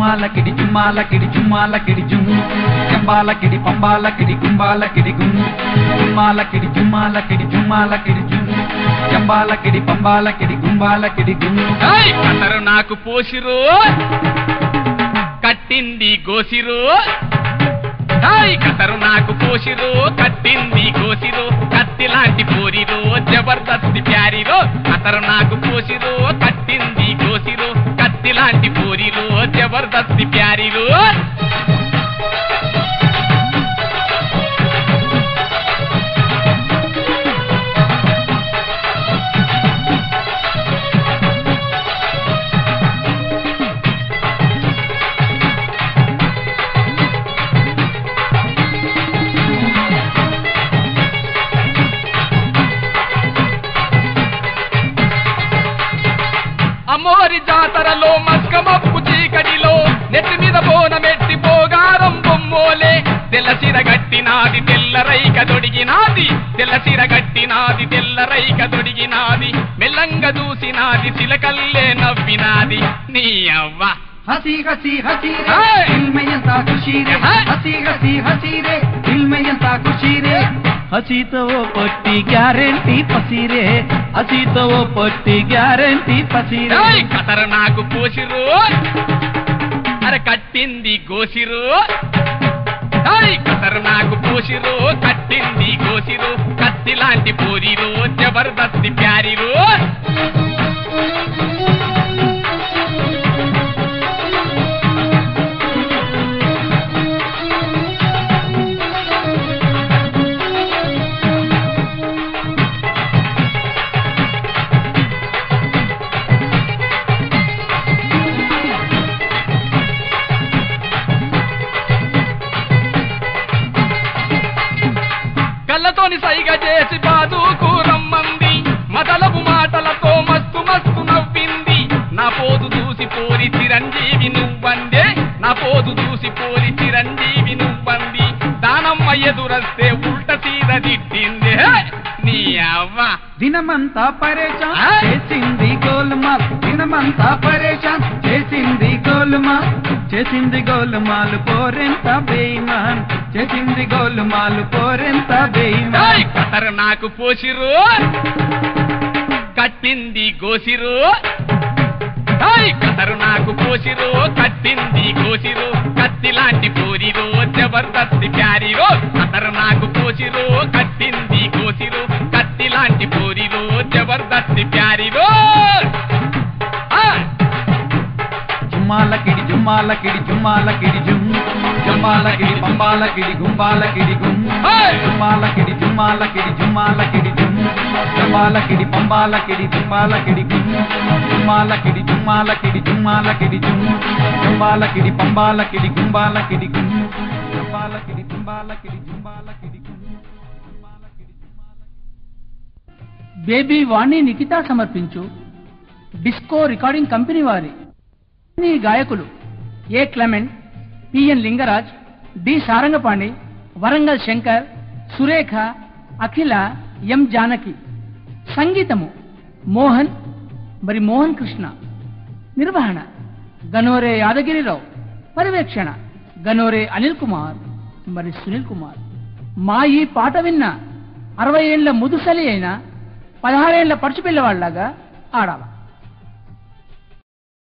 జుమ్మాలకిడి జుమ్మాలకిడి జుమ్మాలకిడి జుమ్ జంబాలకిడి పంబాలకిడి గుంబాలకిడి గుమ్ జుమ్మాలకిడి జుమ్మాలకిడి జుమ్మాలకిడి జుమ్ జంబాలకిడి పంబాలకిడి గుంబాలకిడి గుమ్ ఏయ్, కతరు నాకు పోసిరు కట్టింది గోసిరు ఏయ్, కతరు నాకు పోసిరు కట్టింది గోసిరు కత్తి లాంటి పోరిరు జబర్దస్తి ప్యారిరు కతరు నాకు పోసిరు కట్టింది గోసిరు కత్తి లాంటి పోరిరు జబర్దస్తి ప్యారిరు అమ్మోరి జాతరలో మస్కమప్పు చీకటిలో నెత్తి మీద బోనమెట్టి పోగారం బొమ్మోలే తెల్లసిర గట్టినాది తెల్లరైక దొడిగినాది తెల్లసిర గట్టినాది తెల్లరైక దొడిగినాది మెల్లంగా దూసినాది చిలకల్లే నవ్వినాది నీ అవ్వ हंसी हंसी हंसी रे हाय! दिल में यंता खुशी रे हाय! हंसी हंसी हंसी रे दिल में यंता खुशी रे हंसी तो वो पट्टी ग्यारंटी फसी रे हंसी तो वो पट्टी ग्यारंटी फसी रे ఏయ్, కతర నాకు పోసిరు అరే కట్టింది గోసిరు ఏయ్, కతర నాకు పోసిరు కట్టింది గోసిరు కత్తి లాంటి పోరిరు జబర్దస్తి ప్యారిరు కళ్ళతోని సైగ చేసి బాదుకు రమ్మంది మదలపు మాటలతో మస్తు మస్తు నవ్వింది నా పోదు చూసి పోరి చిరంజీవి నువ్వందే నా పోదు చూసి పోరి చిరంజీవి నువ్వంది దానమ్మ ఎదురస్తే ఉల్ట సీద తిట్టింది హే! నీ అవ్వ దినమంతా పరేషాన్ ఆ? చేసింది గోల్మాల్ దినమంతా పరేషాన్ చేసింది గోల్మాల్ చేసింది గోల్మాల్ పోరెంత బేయిమాన్ చేసింది గోల్మాల్ పోరెంత ఏయ్, బేయిమాన్ కతర నాకు పోసిరు కట్టింది గోసిరు ఏయ్, కతరు నాకు పోసిరు కట్టింది గోసిరు కత్తి లాంటి పోరిరు జబర్దస్తి ప్యారిరు కతరు నాకు పోసిరు కట్టింది గోసిరు కత్తి లాంటి పోరిరు జబర్దస్తి ప్యారిరు ఆ! జుమ్మాలకిడి జుమ్మాలకిడి జుమ్మాలకిడి జుమ్ జంబాలకిడి పంబాలకిడి గుంబాలకిడి గుమ్ ఏయ్! జుమ్మాలకిడి జుమ్మాలకిడి జుమ్మాలకిడి జుమ్ జంబాలకిడి పంబాలకిడి జుమ్మాలకిడి గుమ్ జుమ్మాలకిడి జుమ్మాలకిడి జుమ్మాలకిడి జుమ్ జంబాలకిడి పంబాలకిడి గుంబాలకిడి గుమ్ జంబాలకిడి పంబాలకిడి జుంబాలకిడి గుమ్ జంబాలకిడి జుమ్మాలకిడి బేబీ వాణి నిఖిత సమర్పించు డిస్కో రికార్డింగ్ కంపెనీ వారి ఈ గాయకులు A Clement PN Lingaraj D Sarangapani Warangal Shankar Surekha Akhila M Janaki సంగీతము మోహన్ మరి మోహన్ కృష్ణ నిర్వహణ గనోరే యాదగిరిరావు పర్యవేక్షణ గనోరే అనిల్ కుమార్ మరి సునీల్ కుమార్ మా ఈ పాట విన్న అరవై ఏళ్ల ముదుసలి అయిన పదహారేళ్ల పడుచుపిల్లవాళ్లాగా ఆడాల